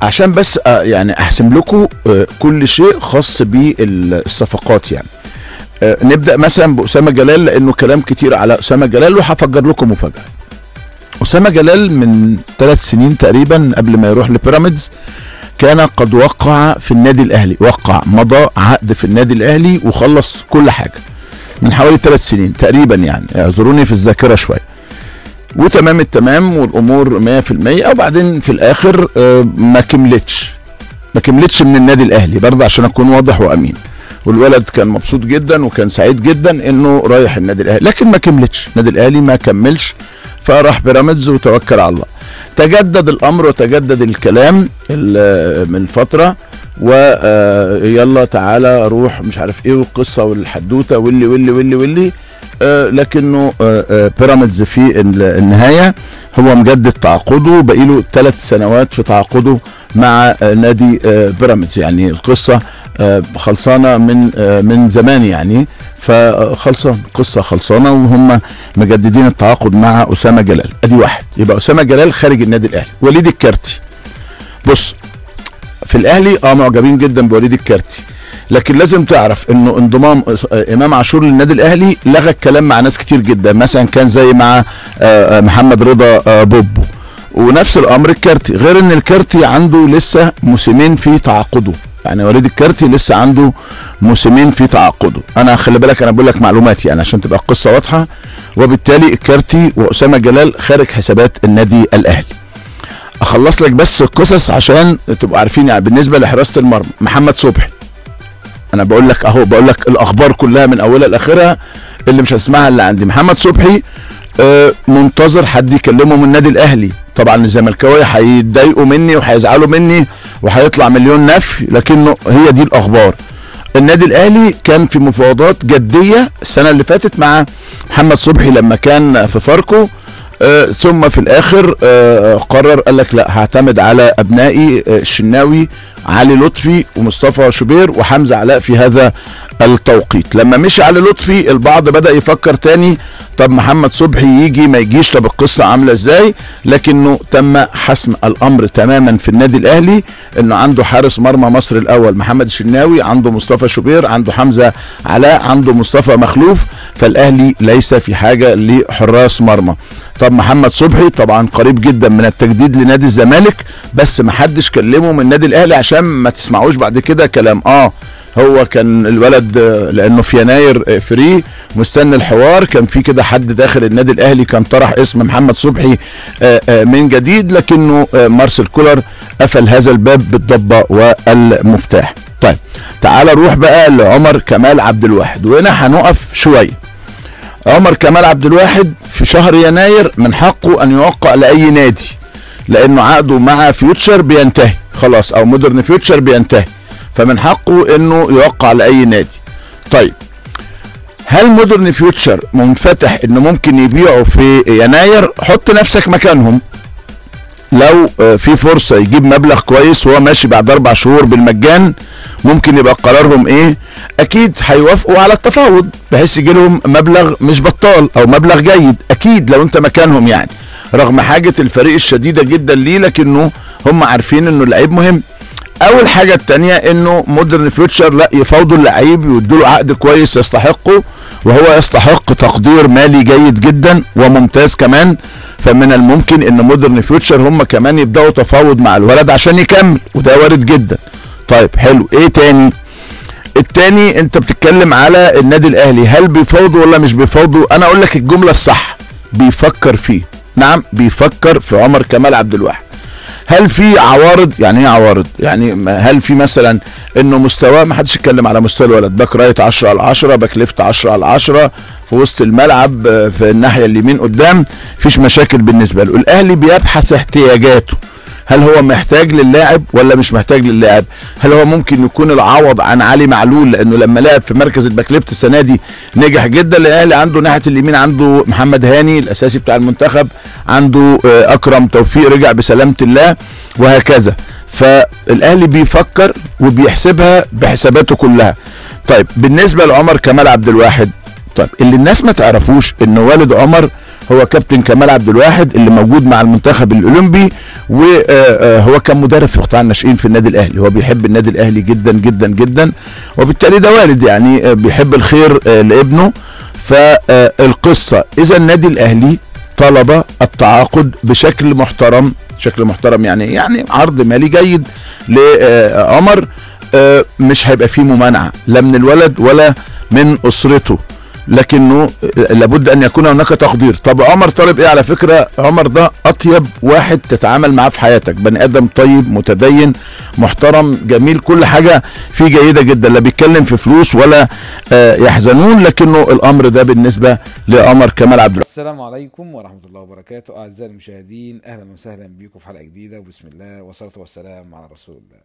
عشان بس آه، يعني احسم لكم آه، كل شيء خاص بالصفقات يعني آه، نبدا مثلا باسامه جلال لانه كلام كتير على اسامه جلال وهفجر لكم مفاجاه اسامه جلال من ثلاث سنين تقريبا قبل ما يروح لبيراميدز كان قد وقع في النادي الاهلي وقع مضى عقد في النادي الاهلي وخلص كل حاجه من حوالي ثلاث سنين تقريبا يعني اعذروني في الذاكره شويه وتمام التمام والامور 100% وبعدين في الاخر آه، ما كملتش ما كملتش من النادي الاهلي برضه عشان اكون واضح وامين والولد كان مبسوط جدا وكان سعيد جدا انه رايح النادي الاهلي لكن ما كملتش النادي الاهلي ما كملش فراح بيراميدز وتوكل على الله تجدد الامر وتجدد الكلام ال- من فتره ويلا تعالى روح مش عارف ايه والقصه والحدوته واللي واللي واللي واللي آه، لكنه آه، آه، بيراميدز في ال- النهايه هو مجدد تعاقده باقي له ثلاث سنوات في تعاقده مع آه، نادي آه، بيراميدز يعني القصه آه، خلصانه من آه، من زمان يعني فخلصان قصه خلصانه وهم مجددين التعاقد مع اسامه جلال ادي واحد يبقى اسامه جلال خارج النادي الاهلي وليد الكارتي بص في الاهلي اه معجبين جدا بوليد الكارتي لكن لازم تعرف انه انضمام آه، امام عاشور للنادي الاهلي لغى الكلام مع ناس كتير جدا مثلا كان زي مع آه، آه، محمد رضا آه، بوبو ونفس الامر الكارتي غير ان الكارتي عنده لسه موسمين في تعاقده يعني وليد الكارتي لسه عنده موسمين في تعاقده انا خلي بالك انا بقول لك معلوماتي يعني عشان تبقى القصه واضحه وبالتالي الكارتي واسامه جلال خارج حسابات النادي الاهلي اخلص لك بس القصص عشان تبقوا عارفين يعني بالنسبه لحراسه المرمى محمد صبحي انا بقول لك اهو بقول لك الاخبار كلها من اولها لاخرها اللي مش هسمعها اللي عندي محمد صبحي آه، منتظر حد يكلمه من النادي الاهلي طبعا الزملكاويه هيتضايقوا مني وهيزعلوا مني وهيطلع مليون نفي لكنه هي دي الاخبار النادي الاهلي كان في مفاوضات جديه السنه اللي فاتت مع محمد صبحي لما كان في فاركو آه ثم في الاخر آه قرر قال لك لا هعتمد على ابنائي آه الشناوي علي لطفي ومصطفى شوبير وحمزه علاء في هذا التوقيت لما مشي علي لطفي البعض بدا يفكر تاني طب محمد صبحي يجي ما يجيش طب القصه عامله ازاي لكنه تم حسم الامر تماما في النادي الاهلي انه عنده حارس مرمى مصر الاول محمد الشناوي عنده مصطفى شوبير عنده حمزه علاء عنده مصطفى مخلوف فالاهلي ليس في حاجه لحراس مرمى طب محمد صبحي طبعا قريب جدا من التجديد لنادي الزمالك بس ما حدش كلمه من النادي الاهلي عشان ما تسمعوش بعد كده كلام اه هو كان الولد آه، لانه في يناير آه، فري مستني الحوار كان في كده حد داخل النادي الاهلي كان طرح اسم محمد صبحي آه، آه، من جديد لكنه آه، مارسيل كولر قفل هذا الباب بالضبه والمفتاح طيب تعال نروح بقى لعمر كمال عبد الواحد وهنا هنقف شويه عمر كمال عبد الواحد في شهر يناير من حقه ان يوقع لاي نادي لانه عقده مع فيوتشر بينتهي خلاص او مودرن فيوتشر بينتهي فمن حقه انه يوقع لاي نادي طيب هل مودرن فيوتشر منفتح انه ممكن يبيعه في يناير حط نفسك مكانهم لو آه، في فرصة يجيب مبلغ كويس وهو ماشي بعد أربع شهور بالمجان ممكن يبقى قرارهم إيه؟ أكيد هيوافقوا على التفاوض بحيث يجي لهم مبلغ مش بطال أو مبلغ جيد أكيد لو أنت مكانهم يعني رغم حاجة الفريق الشديدة جدا ليه لكنه هم عارفين إنه اللعيب مهم اول حاجه التانية انه مودرن فيوتشر لا يفاوضوا اللعيب ويدوا له عقد كويس يستحقه وهو يستحق تقدير مالي جيد جدا وممتاز كمان فمن الممكن ان مودرن فيوتشر هم كمان يبداوا تفاوض مع الولد عشان يكمل وده وارد جدا طيب حلو ايه تاني التاني انت بتتكلم على النادي الاهلي هل بيفاوضوا ولا مش بيفاوضوا انا اقول لك الجمله الصح بيفكر فيه نعم بيفكر في عمر كمال عبد الواحد هل في عوارض يعني ايه عوارض يعني ما- هل في مثلا انه مستواه ما حدش يتكلم على مستوى الولد باك رايت 10 على 10 باك ليفت 10 على 10 في وسط الملعب آه، في الناحيه اليمين قدام فيش مشاكل بالنسبه له الاهلي بيبحث احتياجاته هل هو محتاج للاعب ولا مش محتاج للاعب هل هو ممكن يكون العوض عن علي معلول لانه لما لعب في مركز الباك ليفت السنه دي نجح جدا الاهلي عنده ناحيه اليمين عنده محمد هاني الاساسي بتاع المنتخب عنده آه، اكرم توفيق رجع بسلامه الله وهكذا فالاهلي بيفكر وبيحسبها بحساباته كلها طيب بالنسبه لعمر كمال عبد الواحد طيب اللي الناس ما تعرفوش ان والد عمر هو كابتن كمال عبد الواحد اللي موجود مع المنتخب الاولمبي وهو كان مدرب في قطاع الناشئين في النادي الاهلي هو بيحب النادي الاهلي جدا جدا جدا وبالتالي ده والد يعني آه، بيحب الخير آه، لابنه فالقصه اذا النادي الاهلي طلب التعاقد بشكل محترم شكل محترم يعني يعني عرض مالي جيد لعمر آه، مش هيبقى فيه ممانعه لا من الولد ولا من اسرته لكنه لابد ان يكون هناك تقدير طب عمر طالب ايه على فكره عمر ده اطيب واحد تتعامل معاه في حياتك بني ادم طيب متدين محترم جميل كل حاجه فيه جيده جدا لا بيتكلم في فلوس ولا آه، يحزنون لكنه الامر ده بالنسبه لعمر كمال عبد الوهاب السلام عليكم ورحمة الله وبركاته أعزائي المشاهدين أهلا وسهلا بكم في حلقة جديدة وبسم الله والصلاة والسلام على رسول الله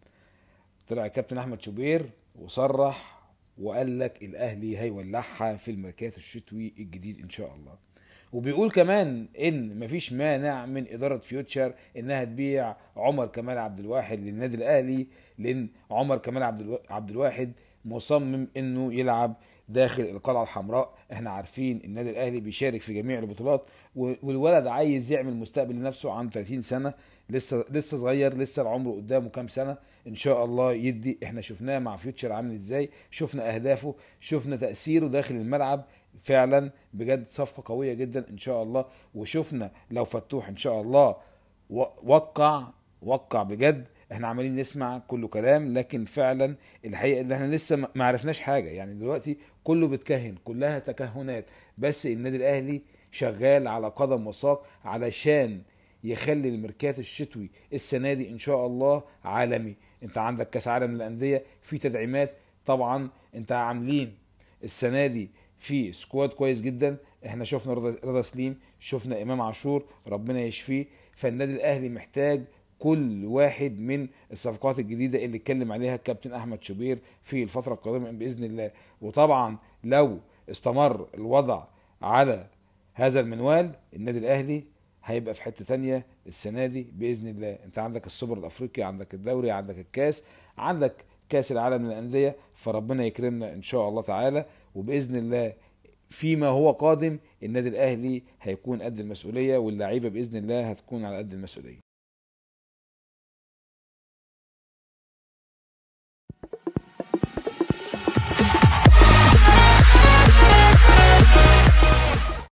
طلع الكابتن أحمد شوبير وصرح وقال لك الأهلي هيولعها في الميركاتو الشتوي الجديد إن شاء الله وبيقول كمان ان مفيش مانع من اداره فيوتشر انها تبيع عمر كمال عبد الواحد للنادي الاهلي لان عمر كمال عبد الوا- عبد الواحد مصمم انه يلعب داخل القلعه الحمراء احنا عارفين النادي الاهلي بيشارك في جميع البطولات و- والولد عايز يعمل مستقبل لنفسه عنده 30 سنه لسه لسه صغير لسه العمر قدامه كام سنه ان شاء الله يدي احنا شفناه مع فيوتشر عامل ازاي شفنا اهدافه شفنا تاثيره داخل الملعب فعلا بجد صفقه قويه جدا ان شاء الله وشفنا لو فتوح ان شاء الله و- وقع وقع بجد احنا عمالين نسمع كله كلام لكن فعلا الحقيقه اللي احنا لسه ما- ما عرفناش حاجه يعني دلوقتي كله بيتكهن كلها تكهنات بس النادي الاهلي شغال على قدم وساق علشان يخلي الميركاتو الشتوي السنه دي ان شاء الله عالمي انت عندك كاس عالم للانديه في تدعيمات طبعا انت عاملين السنه دي في سكواد كويس جدا احنا شفنا رضا رضا سليم شفنا امام عاشور ربنا يشفيه فالنادي الاهلي محتاج كل واحد من الصفقات الجديده اللي اتكلم عليها الكابتن احمد شوبير في الفتره القادمه باذن الله وطبعا لو استمر الوضع على هذا المنوال النادي الاهلي هيبقى في حته تانية السنه دي باذن الله انت عندك السوبر الافريقي عندك الدوري عندك الكاس عندك كاس العالم للانديه فربنا يكرمنا ان شاء الله تعالى وباذن الله فيما هو قادم النادي الاهلي هيكون قد المسؤوليه واللعيبه باذن الله هتكون على قد المسؤوليه